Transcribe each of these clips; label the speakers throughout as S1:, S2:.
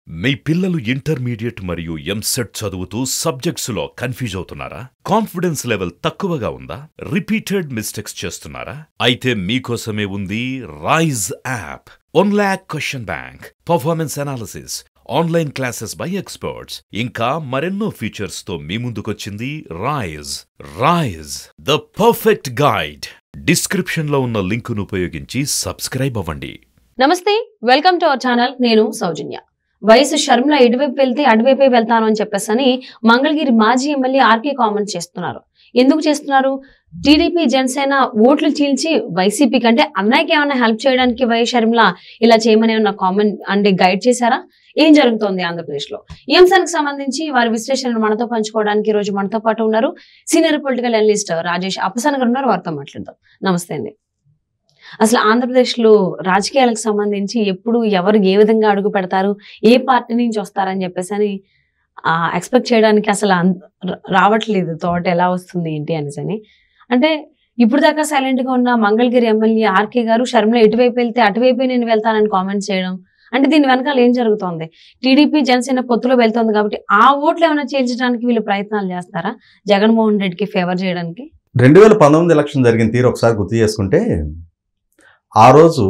S1: మీ పిల్లలు ఇంటర్మీడియట్ మరియు ఎంసెట్ చదువుతూ సబ్జెక్ట్స్లో కన్ఫ్యూజ్ అవుతున్నారా కాన్ఫిడెన్స్ లెవెల్ తక్కువగా ఉందా రిపీటెడ్ మిస్టేక్స్ చేస్తున్నారా అయితే మీకోసమే ఉంది Rise app one lakh question bank performance analysis online classes by experts ఇంకా మరెన్నో ఫీచర్స్ తో మీ ముందుకొచ్చింది Rise Rise the perfect guide description లో ఉన్న లింకును ఉపయోగించి సబ్స్క్రైబ్ అవ్వండి
S2: నమస్తే వెల్కమ్ టు అవర్ ఛానల్ నేను సౌజన్య వయసు షర్మిల ఇటువైపు వెళ్తే అటువైపే వెళ్తాను అని చెప్పేసని మంగళగిరి మాజీ ఎమ్మెల్యే ఆర్కే కామెంట్ చేస్తున్నారు ఎందుకు చేస్తున్నారు టీడీపీ జనసేన ఓట్లు చీల్చి వైసీపీ కంటే అన్నయ్యకి ఏమైనా హెల్ప్ చేయడానికి వై షర్మిల ఇలా చేయమని ఏమన్నా కామెంట్ అంటే గైడ్ చేశారా ఏం జరుగుతోంది ఆంధ్రప్రదేశ్ లో ఈ అంశానికి సంబంధించి వారి విశ్లేషణను మనతో పంచుకోవడానికి ఈ రోజు మనతో పాటు ఉన్నారు senior political analyst Rajesh Appasan గారు ఉన్నారు వారితో మాట్లాడదాం నమస్తే అండి అసలు ఆంధ్రప్రదేశ్ లో రాజకీయాలకు సంబంధించి ఎప్పుడు ఎవరు ఏ విధంగా అడుగు పెడతారు ఏ పార్టీ నుంచి వస్తారని చెప్పేసి అని ఎక్స్పెక్ట్ చేయడానికి అసలు అన్- ర- రావట్లేదు థాట్ ఎలా వస్తుంది ఏంటి అనేసి అని అంటే ఇప్పుడు దాకా సైలెంట్ గా ఉన్న మంగళగిరి ఎమ్మెల్యే ఆర్కే గారు షర్మిల ఎటువైపు వెళ్తే అటువైపే నేను వెళ్తానని కామెంట్ చేయడం అంటే దీని వెనకాల ఏం జరుగుతోంది టీడీపీ జనసేన పొత్తులో వెళ్తోంది కాబట్టి ఆ ఓట్లు ఏమైనా చేర్చడానికి వీళ్ళు ప్రయత్నాలు చేస్తారా జగన్మోహన్ రెడ్డికి ఫేవర్ చేయడానికి
S3: రెండు వేల పంతొమ్మిది ఎలక్షన్ జరిగిన తీరు ఒకసారి గుర్తు చేసుకుంటే ఆ రోజు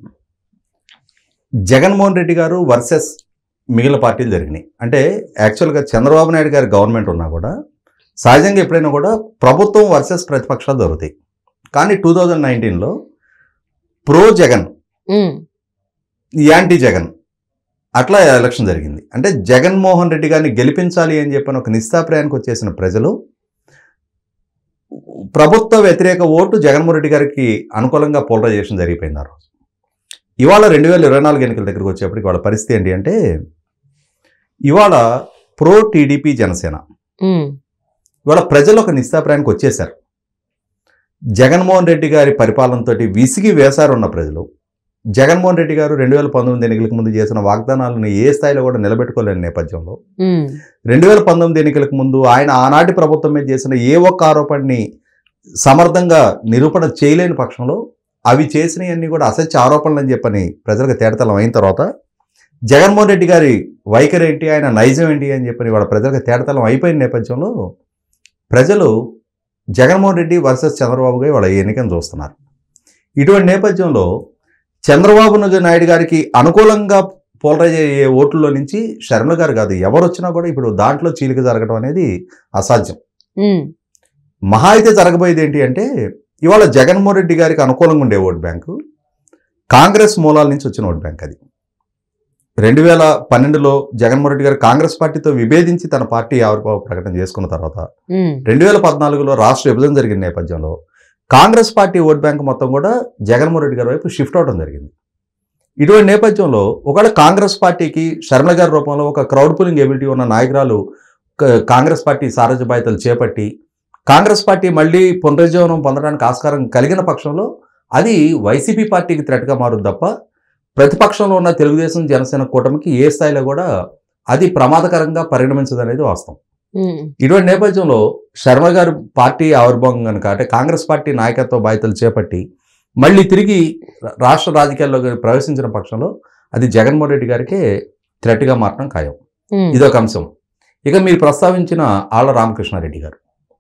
S3: జగన్మోహన్ రెడ్డి గారు వర్సెస్ మిగిలిన పార్టీలు జరిగినాయి అంటే యాక్చువల్గా చంద్రబాబు నాయుడు గారి గవర్నమెంట్ ఉన్నా కూడా సహజంగా ఎప్పుడైనా కూడా ప్రభుత్వం వర్సెస్ ప్రతిపక్షాలు జరుగుతాయి కానీ టూ థౌజండ్ నైన్టీన్లో pro Jagan
S2: um,
S3: anti Jagan అట్లా ఎలక్షన్ జరిగింది అంటే జగన్మోహన్ రెడ్డి గారిని గెలిపించాలి అని చెప్పిన ఒక నిస్తాప్రయానికి వచ్చేసిన ప్రజలు ప్రభుత్వ వ్యతిరేక ఓటు జగన్మోహన్ రెడ్డి గారికి అనుకూలంగా పోలరైజేషన్ జరిగిపోయింది ఆ రోజు ఇవాళ రెండు వేల ఇరవై నాలుగు ఎన్నికల దగ్గరికి వచ్చేప్పటికి వాళ్ళ పరిస్థితి ఏంటి అంటే ఇవాళ ప్రో టీడీపీ జనసేన
S2: ఉమ్,
S3: ఇవాళ ప్రజలు ఒక నిస్తాప్రాయానికి వచ్చేశారు జగన్మోహన్ రెడ్డి గారి పరిపాలనతో విసిగి వేశారున్న ప్రజలు జగన్మోహన్ రెడ్డి గారు రెండు వేల పంతొమ్మిది ఎన్నికలకు ముందు చేసిన వాగ్దానాలను ఏ స్థాయిలో కూడా నిలబెట్టుకోలేని నేపథ్యంలో
S2: ఉమ్,
S3: రెండు వేల పంతొమ్మిది ఎన్నికలకు ముందు ఆయన ఆనాటి ప్రభుత్వం మీద చేసిన ఏ ఒక్క ఆరోపణని సమర్థంగా నిరూపణ చేయలేని పక్షంలో అవి చేసినవన్నీ కూడా అసత్య ఆరోపణలు అని చెప్పని ప్రజలకు తేడతలం అయిన తర్వాత జగన్మోహన్ రెడ్డి గారి వైఖరి ఏంటి ఆయన నైజం ఏంటి అని చెప్పని వాళ్ళ ప్రజలకు తేడతలం అయిపోయిన నేపథ్యంలో ప్రజలు జగన్మోహన్ రెడ్డి వర్సెస్ చంద్రబాబుగా వాళ్ళ ఈ ఎన్నికను చూస్తున్నారు ఇటువంటి నేపథ్యంలో చంద్రబాబు నాయుడు గారికి అనుకూలంగా పోలరైజ్ అయ్యే ఓట్లలో నుంచి శర్మ గారు కాదు ఎవరు వచ్చినా కూడా ఇప్పుడు దాంట్లో చీలిక జరగడం అనేది అసాధ్యం
S2: ఉమ్,
S3: మహా అయితే జరగబోయేది ఏంటి అంటే ఇవాళ జగన్మోహన్ రెడ్డి గారికి అనుకూలంగా ఉండే ఓట్ బ్యాంకు కాంగ్రెస్ మూలాల నుంచి వచ్చిన ఓట్ బ్యాంక్ అది రెండు వేల పన్నెండులో జగన్మోహన్ రెడ్డి గారు కాంగ్రెస్ పార్టీతో విభేదించి తన పార్టీ ఆవిర్భావ ప్రకటన చేసుకున్న తర్వాత
S2: ఉమ్,
S3: రెండు వేల పద్నాలుగులో రాష్ట్ర విభజన జరిగిన నేపథ్యంలో కాంగ్రెస్ పార్టీ ఓట్ బ్యాంక్ మొత్తం కూడా జగన్మోహన్ రెడ్డి గారి వైపు షిఫ్ట్ అవడం జరిగింది ఇటువంటి నేపథ్యంలో ఒకవేళ కాంగ్రెస్ పార్టీకి శర్మ గారి రూపంలో ఒక క్రౌడ్ పులింగ్ ఎబిలిటీ ఉన్న నాయకురాలు క- కాంగ్రెస్ పార్టీ సారథ్య బాధ్యతలు చేపట్టి కాంగ్రెస్ పార్టీ మళ్ళీ పునరుజ్జీవనం పొందడానికి ఆస్కారం కలిగిన పక్షంలో అది వైసీపీ పార్టీకి థ్రెట్గా మారుతుంది తప్ప ప్రతిపక్షంలో ఉన్న తెలుగుదేశం జనసేన కూటమికి ఏ స్థాయిలో కూడా అది ప్రమాదకరంగా పరిణమించదు అనేది వాస్తవం
S2: ఉమ్,
S3: ఇటువంటి నేపథ్యంలో శర్మ గారు పార్టీ ఆవిర్భావం కనుక అంటే కాంగ్రెస్ పార్టీ నాయకత్వ బాధ్యతలు చేపట్టి మళ్ళీ తిరిగి రా- రాష్ట్ర రాజకీయాల్లో ప్రవేశించిన పక్షంలో అది జగన్మోహన్ రెడ్డి గారికే థ్రెట్గా మారడం ఖాయం
S2: ఉమ్,
S3: ఇదొక అంశం ఇక మీరు ప్రస్తావించిన ఆళ్ల రామకృష్ణారెడ్డి గారు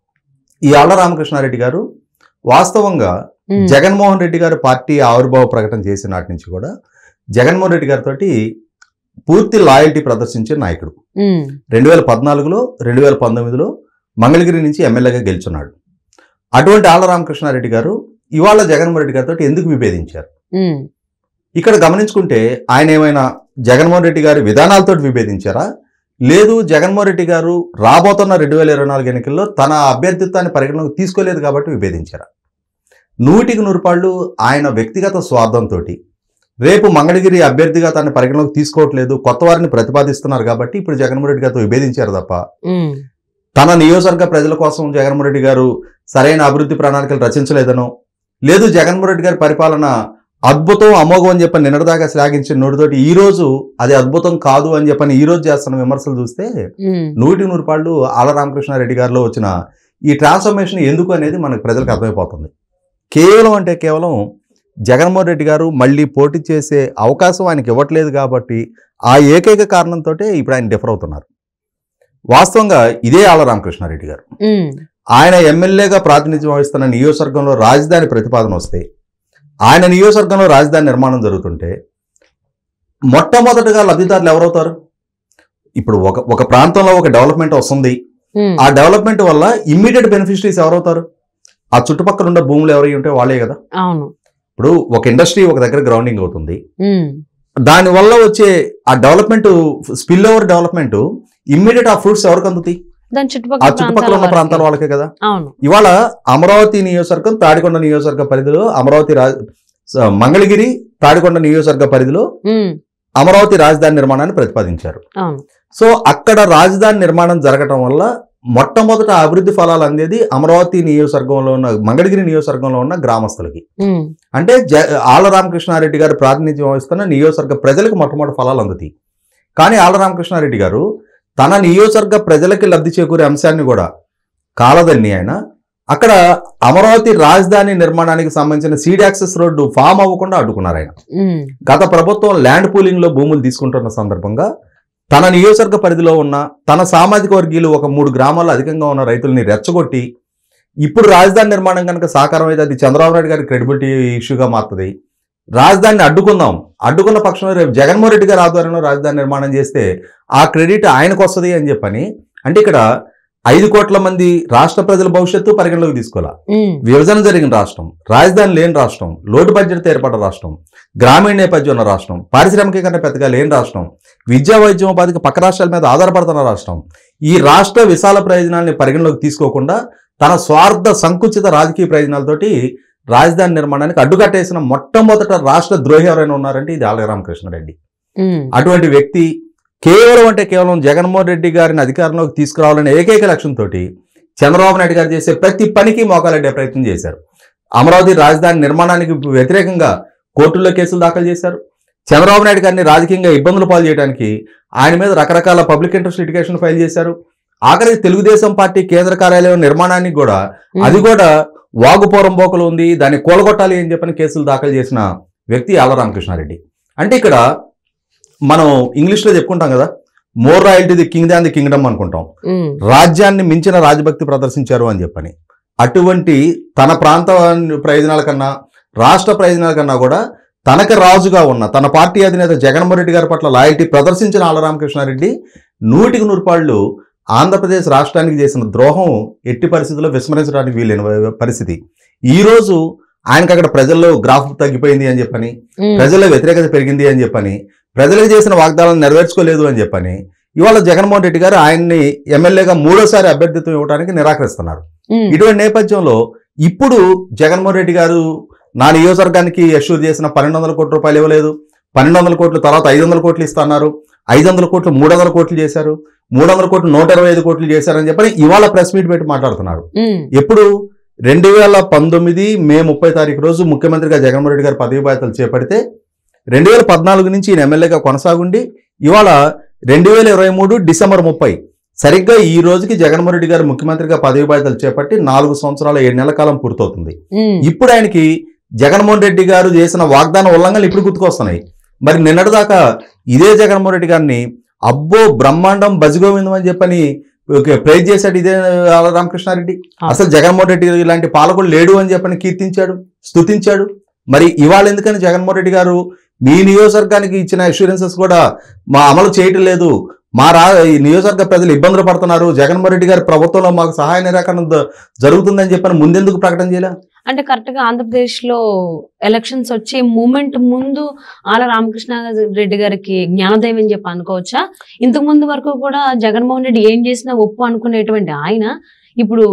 S3: ఈ ఆళ్ల రామకృష్ణారెడ్డి గారు వాస్తవంగా
S2: ఉమ్,
S3: జగన్మోహన్ రెడ్డి గారు పార్టీ ఆవిర్భావ ప్రకటన చేసిన నాటి నుంచి కూడా జగన్మోహన్ రెడ్డి గారితో పూర్తి లాయల్టీ ప్రదర్శించే నాయకుడు
S2: ఉమ్,
S3: రెండు వేల పద్నాలుగులో రెండు వేల పంతొమ్మిదిలో మంగళగిరి నుంచి ఎమ్మెల్యేగా గెలుచున్నాడు అటువంటి ఆళ్ల రామకృష్ణారెడ్డి గారు ఇవాళ జగన్మోహన్ రెడ్డి గారితో ఎందుకు విభేదించారు
S2: ఉమ్,
S3: ఇక్కడ గమనించుకుంటే ఆయన ఏమైనా జగన్మోహన్ రెడ్డి గారి విధానాలతో విభేదించారా లేదు జగన్మోహన్ రెడ్డి గారు రాబోతున్న రెండు వేల ఇరవై నాలుగు ఎన్నికల్లో తన అభ్యర్థిత్వాన్ని పరిగణలోకి తీసుకోలేదు కాబట్టి విభేదించారా నూటికి నూరుపాళ్ళు ఆయన వ్యక్తిగత స్వార్థంతో రేపు మంగళగిరి అభ్యర్థిగా తన పరిగణలోకి తీసుకోవట్లేదు కొత్త వారిని ప్రతిపాదిస్తున్నారు కాబట్టి ఇప్పుడు జగన్మోహన్ రెడ్డి గారితో విభేదించారు తప్ప
S2: ఉమ్,
S3: తన నియోజకవర్గ ప్రజల కోసం జగన్మోహన్ రెడ్డి గారు సరైన అభివృద్ధి ప్రణాళికలు రచించలేదనో లేదు జగన్మోహన్ రెడ్డి గారి పరిపాలన అద్భుతం అమోఘం అని చెప్పని నిన్నటిదాకా శ్లాఘించిన నోటితోటి ఈ రోజు అది అద్భుతం కాదు అని చెప్పని ఈ రోజు చేస్తున్న విమర్శలు చూస్తే
S2: ఉమ్,
S3: నూటి నూరు పాళ్ళు ఆల రామకృష్ణారెడ్డి గారిలో వచ్చిన ఈ ట్రాన్స్ఫర్మేషన్ ఎందుకు అనేది మనకు ప్రజలకు అర్థమైపోతుంది కేవలం అంటే కేవలం జగన్మోహన్ రెడ్డి గారు మళ్ళీ పోటీ చేసే అవకాశం ఆయనకి ఇవ్వట్లేదు కాబట్టి ఆ ఏకైక కారణంతో ఇప్పుడు ఆయన డిఫర్ అవుతున్నారు వాస్తవంగా ఇదే ఆళ్ళ రామకృష్ణారెడ్డి గారు
S2: ఉమ్,
S3: ఆయన ఎమ్మెల్యేగా ప్రాతినిధ్యం వహిస్తున్న నియోజకవర్గంలో రాజధాని ప్రతిపాదన వస్తే ఆయన నియోజకవర్గంలో రాజధాని నిర్మాణం జరుగుతుంటే మొట్టమొదటగా లబ్ధిదారులు ఎవరవుతారు ఇప్పుడు ఒక ఒక ప్రాంతంలో ఒక డెవలప్మెంట్ వస్తుంది
S2: ఉమ్,
S3: ఆ డెవలప్మెంట్ వల్ల ఇమ్మీడియట్ బెనిఫిషరీస్ ఎవరవుతారు ఆ చుట్టుపక్కల ఉన్న భూములు ఎవరై ఉంటే వాళ్ళే కదా
S2: అవును
S3: ఇప్పుడు ఒక ఇండస్ట్రీ ఒక దగ్గర గ్రౌండింగ్ అవుతుంది
S2: ఉమ్,
S3: దానివల్ల వచ్చే ఆ development spill over development immediate ఆ ఫ్రూట్స్ ఎవరికి అందుతాయి
S2: దాని
S3: ఆ
S2: చుట్టుపక్కల
S3: చుట్టుపక్కల ఉన్న ప్రాంతాల
S2: వారికి.
S3: వాళ్ళకే కదా
S2: అవును
S3: ఇవాళ అమరావతి నియోజకవర్గం తాడికొండ నియోజకవర్గ పరిధిలో అమరావతి రా స- మంగళగిరి తాడికొండ నియోజకవర్గ పరిధిలో
S2: ఉమ్,
S3: అమరావతి రాజధాని నిర్మాణాన్ని ప్రతిపాదించారు
S2: అవును
S3: సో అక్కడ రాజధాని నిర్మాణం జరగటం వల్ల మొట్టమొదట అభివృద్ధి ఫలాలు అందేది అమరావతి నియోజకవర్గంలో ఉన్న మంగళగిరి నియోజకవర్గంలో ఉన్న గ్రామస్తులకి
S2: ఉమ్,
S3: అంటే జ ఆళ్ళ రామకృష్ణారెడ్డి గారు ప్రాతినిధ్యం వహిస్తున్న నియోజకవర్గ ప్రజలకు మొట్టమొదటి ఫలాలు అందుతాయి కానీ ఆళ్ళ రామకృష్ణారెడ్డి గారు తన నియోజకవర్గ ప్రజలకి లబ్ధి చేకూరే అంశాన్ని కూడా కాలదన్ని ఆయన అక్కడ అమరావతి రాజధాని నిర్మాణానికి సంబంధించిన సీడ్ యాక్సెస్ రోడ్డు ఫామ్ అవ్వకుండా అడ్డుకున్నారు ఆయన
S2: ఉమ్,
S3: గత ప్రభుత్వం ల్యాండ్ పూలింగ్ లో భూములు తీసుకుంటున్న సందర్భంగా తన నియోజకవర్గ పరిధిలో ఉన్న తన సామాజిక వర్గీయులు ఒక మూడు గ్రామాల్లో అధికంగా ఉన్న రైతుల్ని రెచ్చగొట్టి ఇప్పుడు రాజధాని నిర్మాణం కనుక సాకారం అయితే అది చంద్రబాబు నాయుడు గారి క్రెడిబిలిటీ ఇష్యూగా మారుతుంది రాజధానిని అడ్డుకుందాం అడ్డుకున్న పక్షంలో రేపు జగన్మోహన్ రెడ్డి గారి ఆధ్వర్యంలో రాజధాని నిర్మాణం చేస్తే ఆ క్రెడిట్ ఆయనకు వస్తుంది అని చెప్పని అంటే ఇక్కడ ఐదు కోట్ల మంది రాష్ట్ర ప్రజల భవిష్యత్తు పరిగణలోకి తీసుకోవాలి
S2: ఉమ్,
S3: విభజన జరిగిన రాష్ట్రం రాజధాని లేని రాష్ట్రం లోటు బడ్జెట్తో ఏర్పడ్డ రాష్ట్రం గ్రామీణ నేపథ్యం ఉన్న రాష్ట్రం పారిశ్రామికీకరణ పెద్దగా లేని రాష్ట్రం విద్యా వైద్యం ఉపాధికి పక్క రాష్ట్రాల మీద ఆధారపడుతున్న రాష్ట్రం ఈ రాష్ట్ర విశాల ప్రయోజనాల్ని పరిగణలోకి తీసుకోకుండా తన స్వార్థ సంకుచిత రాజకీయ ప్రయోజనాలతోటి రాజధాని నిర్మాణానికి అడ్డుకట్టేసిన మొట్టమొదట రాష్ట్ర ద్రోహి ఎవరైనా ఉన్నారంటే ఇది ఆలయ రామకృష్ణారెడ్డి
S2: ఉమ్,
S3: అటువంటి వ్యక్తి కేవలం అంటే కేవలం జగన్మోహన్ రెడ్డి గారిని అధికారంలోకి తీసుకురావాలనే ఏకైక లక్ష్యంతో చంద్రబాబు నాయుడు గారు చేసే ప్రతి పనికి మోకాలడ్డే ప్రయత్నం చేశారు అమరావతి రాజధాని నిర్మాణానికి వ్యతిరేకంగా కోర్టుల్లో కేసులు దాఖలు చేశారు చంద్రబాబు నాయుడు గారిని రాజకీయంగా ఇబ్బందులు పాలు చేయడానికి ఆయన మీద రకరకాల పబ్లిక్ ఇంట్రెస్ట్ లిటిగేషన్ ఫైల్ చేశారు ఆఖరికి తెలుగుదేశం పార్టీ కేంద్ర కార్యాలయం నిర్మాణానికి కూడా
S2: ఉమ్,
S3: అది కూడా వాగుపోరం బోకలు ఉంది దాన్ని కూలగొట్టాలి అని చెప్పని కేసులు దాఖలు చేసిన వ్యక్తి ఆళ్ళ రామకృష్ణారెడ్డి అంటే ఇక్కడ మనం ఇంగ్లీష్లో చెప్పుకుంటాం కదా more royalty the king than the kingdom అనుకుంటాం
S2: ఉమ్,
S3: రాజ్యాన్ని మించిన రాజభక్తి ప్రదర్శించారు అని చెప్పని అటువంటి తన ప్రాంత ప్రయోజనాల కన్నా రాష్ట్ర ప్రయోజనాల కన్నా కూడా తనకి రాజుగా ఉన్న తన పార్టీ అధినేత జగన్మోహన్ రెడ్డి గారి పట్ల లాయల్టీ ప్రదర్శించిన ఆళ్ళ రామకృష్ణారెడ్డి నూటికి నూరు పాళ్ళు ఆంధ్రప్రదేశ్ రాష్ట్రానికి చేసిన ద్రోహం ఎట్టి పరిస్థితుల్లో విస్మరించడానికి వీలైన పరిస్థితి ఈ రోజు ఆయనకు అక్కడ ప్రజల్లో గ్రాఫ్ తగ్గిపోయింది అని చెప్పని
S2: ఉమ్,
S3: ప్రజల్లో వ్యతిరేకత పెరిగింది అని చెప్పని ప్రజలకు చేసిన వాగ్దానాలను నెరవేర్చుకోలేదు అని చెప్పని ఇవాళ జగన్మోహన్ రెడ్డి గారు ఆయన్ని ఎమ్మెల్యేగా మూడోసారి అభ్యర్థిత్వం ఇవ్వడానికి నిరాకరిస్తున్నారు
S2: ఉమ్,
S3: ఇటువంటి నేపథ్యంలో ఇప్పుడు జగన్మోహన్ రెడ్డి గారు నా నియోజకవర్గానికి అష్యూర్ చేసిన పన్నెండు వందల కోట్ల రూపాయలు ఇవ్వలేదు పన్నెండు వందల కోట్లు తర్వాత ఐదు వందల కోట్లు ఇస్తున్నారు ఐదు వందల కోట్లు మూడు వందల కోట్లు చేశారు మూడు వందల కోట్లు నూట ఇరవై ఐదు కోట్లు చేశారని చెప్పని ఇవాళ ప్రెస్ మీట్ పెట్టి మాట్లాడుతున్నారు
S2: ఉమ్,
S3: ఎప్పుడు రెండు వేల పంతొమ్మిది మే ముప్పై తారీఖు రోజు ముఖ్యమంత్రిగా జగన్మోహన్ రెడ్డి గారు పదవి బాధ్యతలు చేపడితే రెండు వేల పద్నాలుగు నుంచి ఈయన ఎమ్మెల్యేగా కొనసాగుండి ఇవాళ రెండు వేల ఇరవై మూడు డిసెంబర్ ముప్పై సరిగ్గా ఈ రోజుకి జగన్మోహన్ రెడ్డి గారు ముఖ్యమంత్రిగా పదవి బాధ్యతలు చేపట్టి నాలుగు సంవత్సరాల ఏడు నెలల కాలం పూర్తవుతుంది
S2: ఉమ్,
S3: ఇప్పుడు ఆయనకి జగన్మోహన్ రెడ్డి గారు చేసిన వాగ్దాన ఉల్లంఘనలు ఇప్పుడు గుర్తుకొస్తున్నాయి మరి నిన్నటిదాకా ఇదే జగన్మోహన్ రెడ్డి గారిని అబ్బో బ్రహ్మాండం బజిగోవిందం అని చెప్పని ప్రైజ్ చేశాడు ఇదే ఆళ్ళ రామకృష్ణారెడ్డి అసలు జగన్మోహన్ రెడ్డి ఇలాంటి పాలకుడు లేడు అని చెప్పని కీర్తించాడు స్తుతించాడు మరి ఇవాళ ఎందుకని జగన్మోహన్ రెడ్డి గారు మీ నియోజకవర్గానికి ఇచ్చిన అష్యూరెన్సెస్ కూడా మా అమలు చేయటం లేదు మా రా ఈ నియోజకవర్గ ప్రజలు ఇబ్బందులు పడుతున్నారు జగన్మోహన్ రెడ్డి గారి ప్రభుత్వంలో మాకు సహాయ నిరాకరణ ద- జరుగుతుందని చెప్పని ముందెందుకు ప్రకటన చేయలే
S2: అంటే కరెక్ట్ గా ఆంధ్రప్రదేశ్ లో ఎలక్షన్స్ వచ్చే మూమెంట్ ముందు ఆల రామకృష్ణ రెడ్డి గారికి జ్ఞానోదయం అని చెప్పి అనుకోవచ్చా ఇంతకు ముందు వరకు కూడా జగన్మోహన్ రెడ్డి ఏం చేసినా ఒప్పు అనుకునేటువంటి ఆయన ఇప్పుడు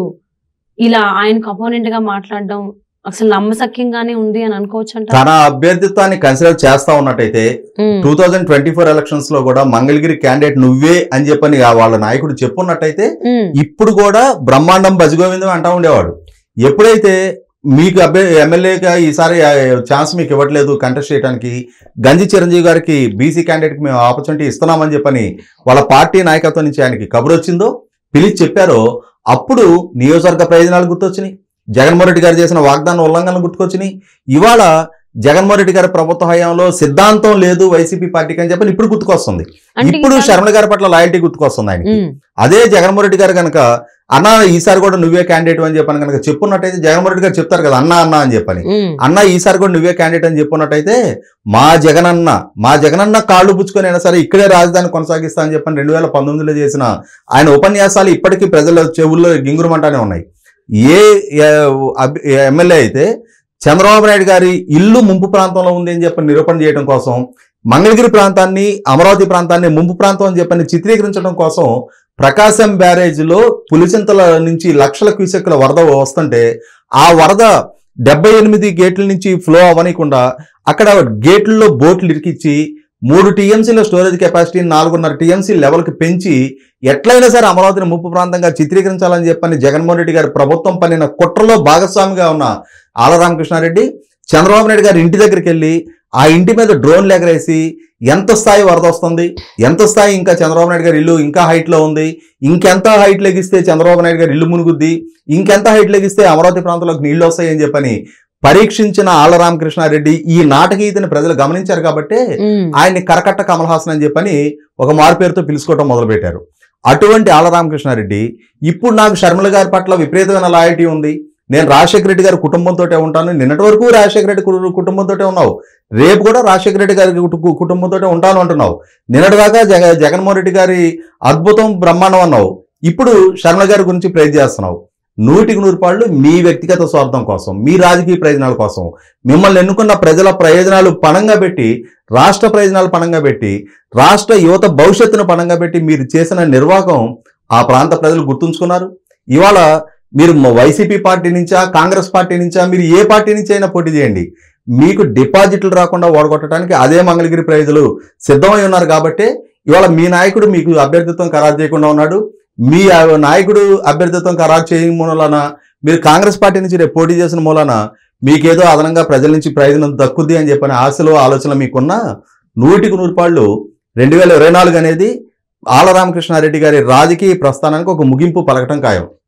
S2: ఇలా ఆయనకు అపోనెంట్ గా మాట్లాడడం అసలు నమ్మసక్యంగానే ఉంది అని అనుకోవచ్చు అంట
S3: తన అభ్యర్థిత్వాన్ని కన్సిడర్ చేస్తా ఉన్నట్టయితే two thousand twenty four elections లో కూడా మంగళగిరి క్యాండిడేట్ నువ్వే అని చెప్పని ఆ వాళ్ళ నాయకుడు చెప్పున్నట్టయితే ఇప్పుడు కూడా బ్రహ్మాండం బజిగోవిందం అంటా ఉండేవాడు ఎప్పుడైతే మీకు అభ్య ఎమ్మెల్యేగా ఈసారి ఛాన్స్ మీకు ఇవ్వట్లేదు కంటెస్ట్ చేయడానికి గంజి చిరంజీవి గారికి బీసీ క్యాండిడేట్కి మేము ఆపర్చునిటీ ఇస్తున్నామని చెప్పని వాళ్ళ పార్టీ నాయకత్వం నుంచి ఆయనకి కబురు వచ్చిందో పిలిచి చెప్పారో అప్పుడు నియోజకవర్గ ప్రయోజనాలు గుర్తొచ్చినాయి జగన్మోహన్ రెడ్డి గారు చేసిన వాగ్దాన ఉల్లంఘనలు గుర్తుకొచ్చినాయి ఇవాళ జగన్మోహన్ రెడ్డి గారి ప్రభుత్వ హయాంలో సిద్ధాంతం లేదు వైసీపీ పార్టీకి అని చెప్పని ఇప్పుడు గుర్తుకొస్తుంది
S2: అంటే
S3: ఇప్పుడు
S2: ఈసారి-
S3: శర్మల గారి పట్ల లాయల్టీ గుర్తుకొస్తుంది ఆయన
S2: ఉమ్,
S3: అదే జగన్మోహన్ రెడ్డి గారు కనుక అన్న ఈసారి కూడా నువ్వే క్యాండిడేట్ అని చెప్పని కనుక చెప్పున్నట్టయితే జగన్మోహన్ రెడ్డి గారు చెప్తారు కదా అన్న అన్న అని చెప్పని
S2: ఉమ్,
S3: అన్న ఈసారి కూడా నువ్వే క్యాండిడేట్ అని చెప్పున్నట్టయితే మా జగనన్న మా జగనన్న కాళ్ళు పుచ్చుకొని అయినా సరే ఇక్కడే రాజధాని కొనసాగిస్తా అని చెప్పని రెండు వేల పంతొమ్మిదిలో చేసిన ఆయన ఉపన్యాసాలు ఇప్పటికీ ప్రజల చెవుల్లో గింగురమంటానే ఉన్నాయి ఏ ఎమ్మెల్యే అయితే చంద్రబాబు నాయుడు గారి ఇల్లు ముంపు ప్రాంతంలో ఉంది అని చెప్పి నిరూపణ చేయడం కోసం మంగళగిరి ప్రాంతాన్ని అమరావతి ప్రాంతాన్ని ముంపు ప్రాంతం అని చెప్పని చిత్రీకరించడం కోసం ప్రకాశం బ్యారేజ్లో పులిచింతల నుంచి లక్షల క్యూసెక్ల వరద వస్తుంటే ఆ వరద డెబ్బై ఎనిమిది గేట్ల నుంచి ఫ్లో అవ్వనీయకుండా అక్కడ గేట్లలో బోట్లు ఇరికిచ్చి మూడు టీఎంసీల స్టోరేజ్ కెపాసిటీ నాలుగున్నర టీఎంసీ లెవెల్కి పెంచి ఎట్లయినా సరే అమరావతిని ముప్పు ప్రాంతంగా చిత్రీకరించాలని చెప్పని జగన్మోహన్ రెడ్డి గారి ప్రభుత్వం పనిన కుట్రలో భాగస్వామిగా ఉన్న ఆల రామకృష్ణారెడ్డి చంద్రబాబు నాయుడు గారి ఇంటి దగ్గరికి వెళ్ళి ఆ ఇంటి మీద డ్రోన్లు ఎగరేసి ఎంత స్థాయి వరద వస్తుంది ఎంత స్థాయి ఇంకా చంద్రబాబు నాయుడు గారి ఇల్లు ఇంకా హైట్లో ఉంది ఇంకెంత హైట్ లెగిస్తే చంద్రబాబు నాయుడు గారి ఇల్లు మునుగుద్ది ఇంకెంత హైట్ లెగిస్తే అమరావతి ప్రాంతంలోకి నీళ్లు వస్తాయని చెప్పని పరీక్షించిన ఆళ్ల రామకృష్ణారెడ్డి ఈ నాటకీయతని ప్రజలు గమనించారు కాబట్టి
S2: ఉమ్,
S3: ఆయన్ని కరకట్ట కమల్ హాసన్ అని చెప్పని ఒక మారు పేరుతో పిలుచుకోవటం మొదలుపెట్టారు అటువంటి ఆళ్ల రామకృష్ణారెడ్డి ఇప్పుడు నాకు షర్మిల గారి పట్ల విపరీతమైన లాయల్టీ ఉంది నేను రాజశేఖర రెడ్డి గారి కుటుంబంతో ఉంటాను నిన్నటి వరకు రాజశేఖర రెడ్డి కు- కుటుంబంతో ఉన్నావు రేపు కూడా రాజశేఖర రెడ్డి గారి కుటు- కుటుంబంతో ఉంటాను అంటున్నావు నిన్నటి దాకా జగ జగన్మోహన్ రెడ్డి గారి అద్భుతం బ్రహ్మాండం అన్నావు ఇప్పుడు షర్మిల గారి గురించి ప్రైజ్ చేస్తున్నావు నూటికి నూరు పాళ్ళు మీ వ్యక్తిగత స్వార్థం కోసం మీ రాజకీయ ప్రయోజనాల కోసం మిమ్మల్ని ఎన్నుకున్న ప్రజల ప్రయోజనాలు పణంగా పెట్టి రాష్ట్ర ప్రయోజనాలు పణంగా పెట్టి రాష్ట్ర యువత భవిష్యత్తును పణంగా పెట్టి మీరు చేసిన నిర్వాహకం ఆ ప్రాంత ప్రజలు గుర్తుంచుకున్నారు ఇవాళ మీరు మ- వైసీపీ పార్టీ నుంచా కాంగ్రెస్ పార్టీ నుంచా మీరు ఏ పార్టీ నుంచి అయినా పోటీ చేయండి మీకు డిపాజిట్లు రాకుండా ఓడగొట్టడానికి అదే మంగళగిరి ప్రజలు సిద్ధమై ఉన్నారు కాబట్టి ఇవాళ మీ నాయకుడు మీకు అభ్యర్థిత్వం ఖరారు చేయకుండా ఉన్నాడు మీ ఆ నాయకుడు అభ్యర్థిత్వం ఖరారు చేయడం మూలన మీరు కాంగ్రెస్ పార్టీ నుంచి రేపు పోటీ చేసిన మూలన మీకేదో అదనంగా ప్రజల నుంచి ప్రయోజనం దక్కుద్ది అని చెప్పిన ఆశలు ఆలోచనలు మీకున్న నూటికి నూరు పాళ్ళు రెండు వేల ఇరవై నాలుగు అనేది ఆల రామకృష్ణారెడ్డి గారి రాజకీయ ప్రస్థానానికి ఒక ముగింపు పలకటం ఖాయం